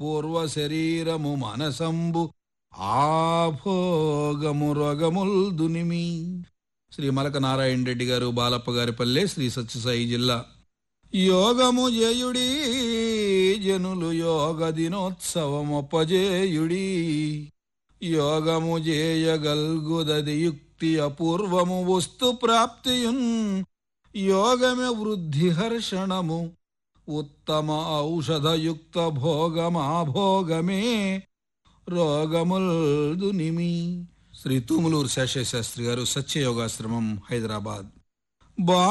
పూర్వ శరీరము మనసంబు ఆభోగము రొగముల్ దునిమి శ్రీ మలక నారాయణ రెడ్డి గారు బాలప్ప గారి పల్లె శ్రీ సత్యసాయి జిల్లా యోగము జయుడి జనులు యోగ దినోత్సవమొప్పజేయుడి యోగము చేయగల్గుదది యుక్తి అపూర్వము వస్తు ప్రాప్తియున్ యోగమే వృద్ధి హర్షణము ఉత్తమ ఔషధయుక్త భోగమాభోగమే రోగముల్ దునిమి శ్రీ తూములూరు శేషశాస్త్రి గారు సత్యయోగాశ్రమం హైదరాబాద్ బా